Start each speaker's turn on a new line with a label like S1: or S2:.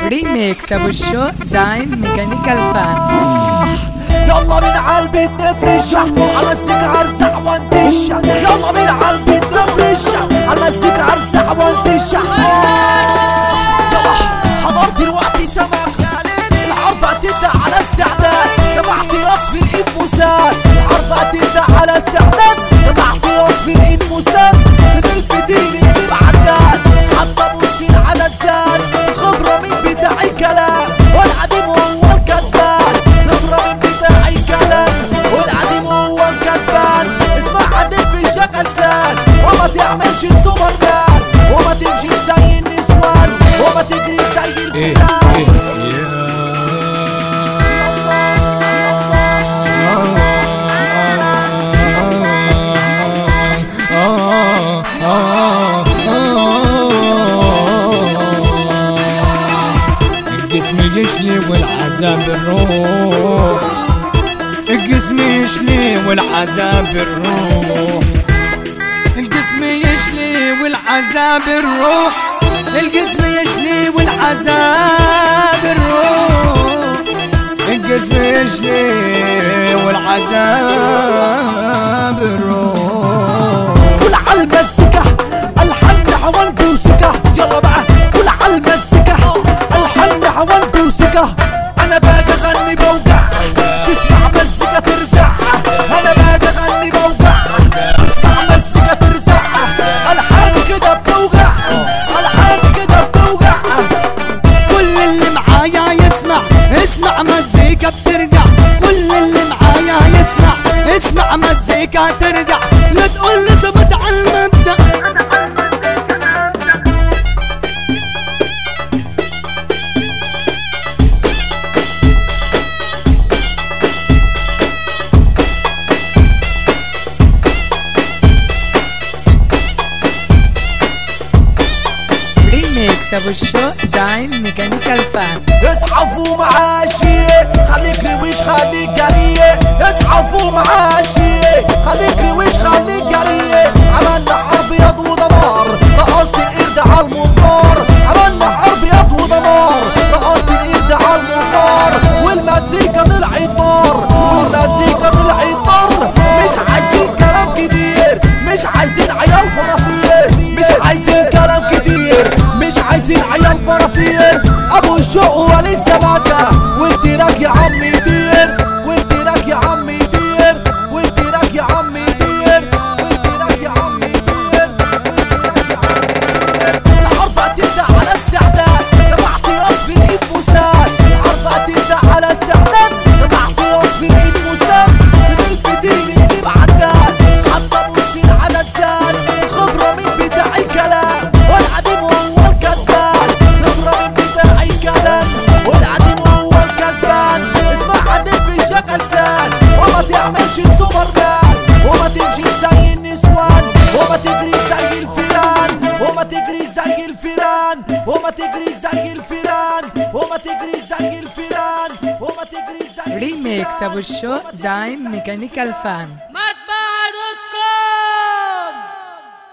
S1: ريميكس ابو الشوق زاين ميكانيكال فان
S2: يلا بينا عالبيت نفرش على السكة ارزع وانتش يلا بينا عالبيت نفرش على السكة ارزع وانتش يلا حضرت الوقت سمك الحرب هتبدأ على استعداد جمع احتياط في الايد مساد الحرب هتبدأ على استعداد جمع احتياط في الايد مساد فضل في ديني يجيب عداد حتى بوسين عدد زاد خبرة من بتاعي كلام والعديم هو الكسبان خبرة من بتاعي كلام والعديم هو الكسبان اسمع حد في الجكسان وما تعملش السوبر مان وما تمشي زي النسوان وما تجري زي الفئران
S3: الجسم يشلي والعذاب الروح الجسم يشلي والعذاب الروح الجسم يشلي والعذاب الروح الجسم يشلي والعذاب الروح الجسم يشلي والعذاب الروح
S2: كل على المزيكا الحن حوانت وسكة يلا بقى كل على المزيكا الحن حوانت وسكة انا باجي اغني بوجع تسمع مزيكا ترزع انا باجي اغني بوجع تسمع مزيكا ترزع الحان كده بتوجع الحان كده بتوجع
S3: كل اللي معايا يسمع اسمع مزيكا بترجع كل اللي معايا يسمع اسمع مزيكا ترجع لا تقول لي ثبت على المبدأ
S1: ريميكس ابو الشوق زاين ميكانيكال فان
S2: اصحى فوق معاشي خليك رويش خليك جريه اصحى فوق معاشي خليك رويش خليك جريه عملنا حرب يد ودمار رقصت القرد على المسمار عملنا حرب يد ودمار رقصت القرد على المسمار والمزيكا طلعت نار والمزيكا طلعت نار مش عايزين كلام كتير مش عايزين عيال فرافير مش عايزين كلام كتير مش عايزين عيال فرافير ابو الشوق وليد سماكة والتراك يا عمي دير والتراك يا عمي دير والتراك يا عمي دير والتراك يا عمي دير والتراك يا عمي دير الحرب هتبدأ على استعداد جمع احتياط في الايد مساد الحرب هتبدأ على استعداد جمع احتياط في الايد مساد فضل في ديني يجيب عداد حتى بوسين عدد زاد خبرة من بتاعي كلام والعديم هو الكسبان خبرة من بتاعي كلام والعديم هو الكسبان اسمع حد في الجكسان وما تعملش السوبر مان وما تمشي زي النسوان وما تجري زي الفيران وما تجري زي الفيران وما تجري زي الفيران وما تجري زي الفيران وما تجري زي
S1: ريميكس
S2: الفيران.
S1: ابو الشوق زاين ميكانيكال فان